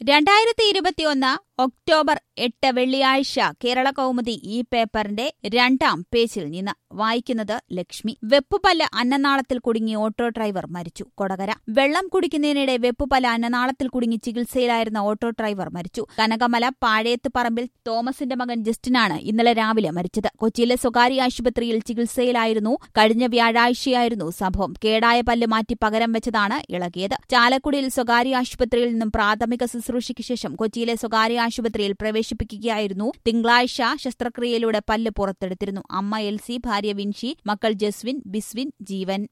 രണ്ടായിരത്തി ഇരുപത്തിയൊന്ന് ഒക്ടോബർ എട്ട് വെള്ളിയാഴ്ച കേരള കൗമുദി ഈ പേപ്പറിന്റെ രണ്ടാം പേജിൽ നിന്ന് വായിക്കുന്നത് ലക്ഷ്മി വെപ്പുപല്ല് അന്നനാളത്തിൽ കുടുങ്ങി ഓട്ടോ ഡ്രൈവർ മരിച്ചു കൊടകര വെള്ളം കുടിക്കുന്നതിനിടെ വെപ്പുപല്ല് അന്നനാളത്തിൽ കുടുങ്ങി ചികിത്സയിലായിരുന്ന ഓട്ടോ ഡ്രൈവർ മരിച്ചു കനകമല പാഴേത്ത് പറമ്പിൽ തോമസിന്റെ മകൻ ജസ്റ്റിനാണ് ഇന്നലെ രാവിലെ മരിച്ചത് കൊച്ചിയിലെ സ്വകാര്യ ആശുപത്രിയിൽ ചികിത്സയിലായിരുന്നു കഴിഞ്ഞ വ്യാഴാഴ്ചയായിരുന്നു സംഭവം കേടായ പല്ല് മാറ്റി പകരം വെച്ചതാണ് ഇളകിയത് ചാലക്കുടിയിൽ സ്വകാര്യ ആശുപത്രിയിൽ നിന്നും പ്രാഥമിക ശുശ്രൂഷയ്ക്ക് ശേഷം കൊച്ചിയിലെ സ്വകാര്യ ആശുപത്രിയിൽ പ്രവേശിപ്പിക്കുകയായിരുന്നു തിങ്കളാഴ്ച ശസ്ത്രക്രിയയിലൂടെ പല്ല് പുറത്തെടുത്തിരുന്നു അമ്മ എൽസി ഭാര്യ വിൻഷി മക്കൾ ജസ്വിൻ ബിസ്വിൻ ജീവൻ